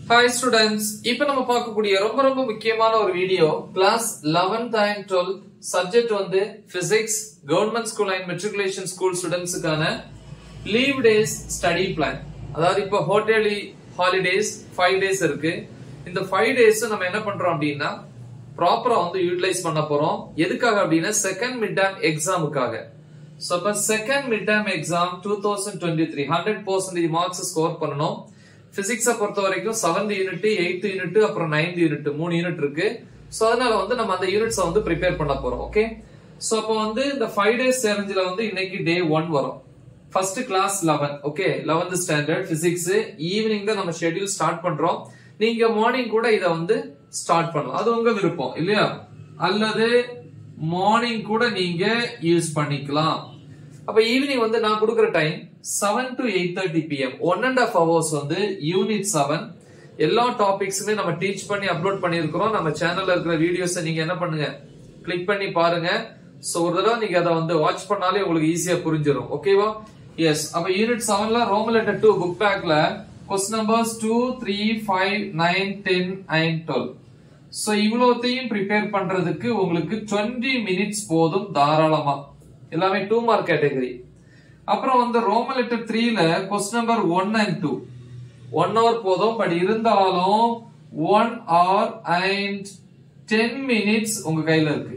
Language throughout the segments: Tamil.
ஹாய் ஸ்டூடெண்ட்ஸ் இப்போ நம்ம பார்க்கக்கூடிய ரொம்ப ரொம்ப முக்கியமான ஒரு video class 11th and 12th subject வந்து physics government school and matriculation school ஸ்டூடெண்ட்ஸுக்கான லீவ் டேஸ் ஸ்டடி பிளான் அதாவது இப்போ ஹோட்டலி ஹாலிடேஸ் ஃபைவ் டேஸ் இருக்கு இந்த ஃபைவ் டேஸ் நம்ம என்ன பண்றோம் அப்படின்னா ப்ராப்பரா வந்து யூட்டிலைஸ் பண்ண போறோம் எதுக்காக அப்படின்னா செகண்ட் மிட் டேம் எக்ஸாமுக்காக ஸோ அப்போ second mid term exam two thousand twenty three hundred percentage marks score பண்ணணும் பிசிக்ஸை பொறுத்த வரைக்கும் செவன்த் யூனிட் எயித் யூனிட் அப்புறம் நைன்த் யூனிட் மூணு யூனிட் இருக்கு ஸோ அதனால வந்து நம்ம அந்த யூனிட்ஸை வந்து ப்ரிப்பேர் பண்ண போறோம் ஓகே ஸோ அப்போ வந்து இந்த ஃபைவ் டேஸ் சேலஞ்சில் வந்து இன்னைக்கு டே ஒன் வரும் first class eleven okay eleventh standard physics evening தான் நம்ம ஷெட்யூல் ஸ்டார்ட் பண்றோம் நீங்க மார்னிங் கூட இதை வந்து ஸ்டார்ட் பண்ணலாம் அது உங்க விருப்பம் இல்லையா அல்லது மார்னிங் கூட நீங்க யூஸ் பண்ணிக்கலாம் அப்ப ஈவினிங் வந்து நான் கொடுக்குற time seven to eight thirty PM one and half hours வந்து யூனிட் செவன் எல்லா டாபிக்ஸுமே நம்ம டீச் பண்ணி அப்லோட் பண்ணியிருக்கிறோம் நம்ம சேனல்ல இருக்கிற வீடியோஸை நீங்க என்ன பண்ணுங்க கிளிக் பண்ணி பாருங்க சோ ஒரு தடவை நீங்க அதை வந்து வாட்ச் பண்ணாலே உங்களுக்கு ஈஸியா புரிஞ்சிடும் ஓகேவா எஸ் அப்ப யூனிட் செவன்ல ரோமன் லெட்டர் டூ புக் பேக்ல question numbers two three five nine ten and twelve so இவ்வளோத்தையும் ப்ரிப்பேர் பண்றதுக்கு உங்களுக்கு டுவெண்ட்டி மினிட்ஸ் போதும் தாராளமா எல்லாமே டூ மார்க் கேட்டகரி அப்புறம் வந்து ரோமன் லெட்டர் த்ரீல question number one and two one hour போதும் பட் இருந்தாலும் one hour and ten minutes உங்க கையில இருக்கு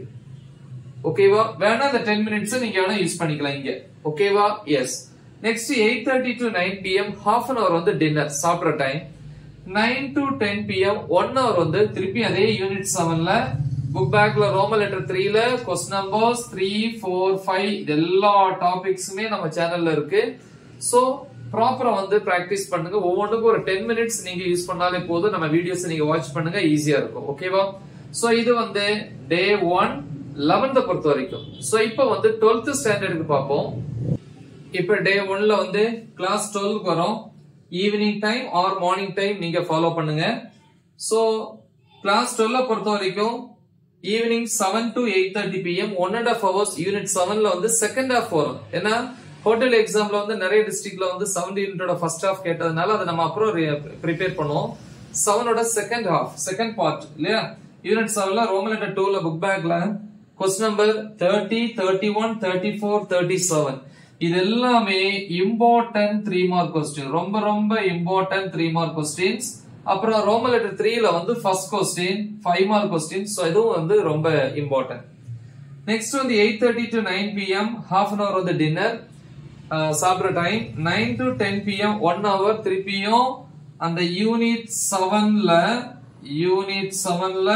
ஓகேவா வேணா அந்த டென் மினிட்ஸ் நீங்க வேணா யூஸ் பண்ணிக்கலாம் இங்க ஓகேவா yes next eight thirty to nine PM half an hour வந்து டின்னர் சாப்பிட்ற time nine to ten PM one hour வந்து திருப்பி அதே யூனிட் செவன்ல புக் பேக்ல ரோமன் லெட்டர் த்ரீல question numbers three four five இது எல்லா டாபிக்ஸுமே நம்ம சேனல்ல இருக்கு சோ ப்ராப்பரா வந்து பிராக்டிஸ் பண்ணுங்க ஒவ்வொன்றுக்கும் ஒரு டென் மினிட்ஸ் நீங்க யூஸ் பண்ணாலே போதும் நம்ம வீடியோஸ் நீங்க வாட்ச் பண்ணுங்க ஈஸியா இருக்கும் ஓகேவா சோ இது வந்து டே ஒன் லெவன்த பொறுத்த வரைக்கும் சோ இப்போ வந்து டுவெல்த் ஸ்டாண்டர்டுக்கு பார்ப்போம் இப்ப டே ஒன்ல வந்து கிளாஸ் டுவெல்க்கு வரும் evening time or morning time நீங்க ஃபாலோ பண்ணுங்க சோ கிளாஸ் டுவெல்ல பொறுத்த வரைக்கும் evening seven to eight thirty PM one and half hours unit செவன்ல வந்து செகண்ட் ஹாஃப் வரும் ஏன்னா ஹோட்டல் எக்ஸாம்ல வந்து நிறைய டிஸ்ட்ரிக்ட்ல வந்து செவன் யூனிட்டோட ஃபர்ஸ்ட் ஹாஃப் கேட்டதுனால அதை நம்ம அப்புறம் ப்ரிப்பேர் பண்ணுவோம் செவனோட செகண்ட் ஹாஃப் செகண்ட் பார்ட் இல்லையா யூனிட் செவன்ல ரோமன் லெட்டர் டூல புக் பேக்ல question number thirty thirty one thirty four thirty seven இது எல்லாமே இம்பார்ட்டன்ட் த்ரீ மார்க் கொஸ்டின் ரொம்ப ரொம்ப இம்பார்ட்டன்ட் த்ரீ மார்க் கொஸ்டின்ஸ் அப்புறம் ரோமன் லெட்டர் த்ரீல வந்து first question five mark question so இதுவும் வந்து ரொம்ப இம்பார்ட்டன்ட் நெக்ஸ்ட் வந்து eight thirty to nine PM half an hour வந்து டின்னர் சாப்பிட்ற time nine to ten PM one hour திருப்பியும் அந்த யூனிட் செவன்ல யூனிட் செவன்ல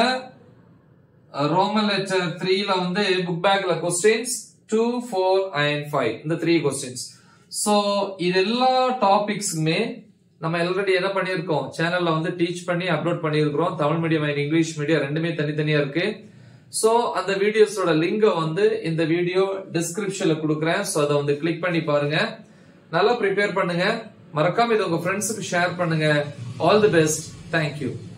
ரோமன் லெட்டர் த்ரீல வந்து புக் பேக்ல questions two four and five இந்த த்ரீ கொஸ்டின்ஸ் ஸோ இது எல்லா டாபிக்ஸுமே நம்ம ஆல்ரெடி என்ன பண்ணியிருக்கோம் சேனல்ல வந்து டீச் பண்ணி அப்லோட் பண்ணியிருக்கிறோம் Tamil medium and English medium ரெண்டுமே தனித்தனியா இருக்கு ஸோ அந்த வீடியோஸோட லிங்கை வந்து இந்த வீடியோ டிஸ்கிரிப்ஷன்ல கொடுக்குறேன் ஸோ அதை வந்து கிளிக் பண்ணி பாருங்க நல்லா ப்ரிப்பேர் பண்ணுங்க மறக்காம இதை உங்க ஃப்ரெண்ட்ஸுக்கு ஷேர் பண்ணுங்க ஆல் தி பெஸ்ட் தேங்க்யூ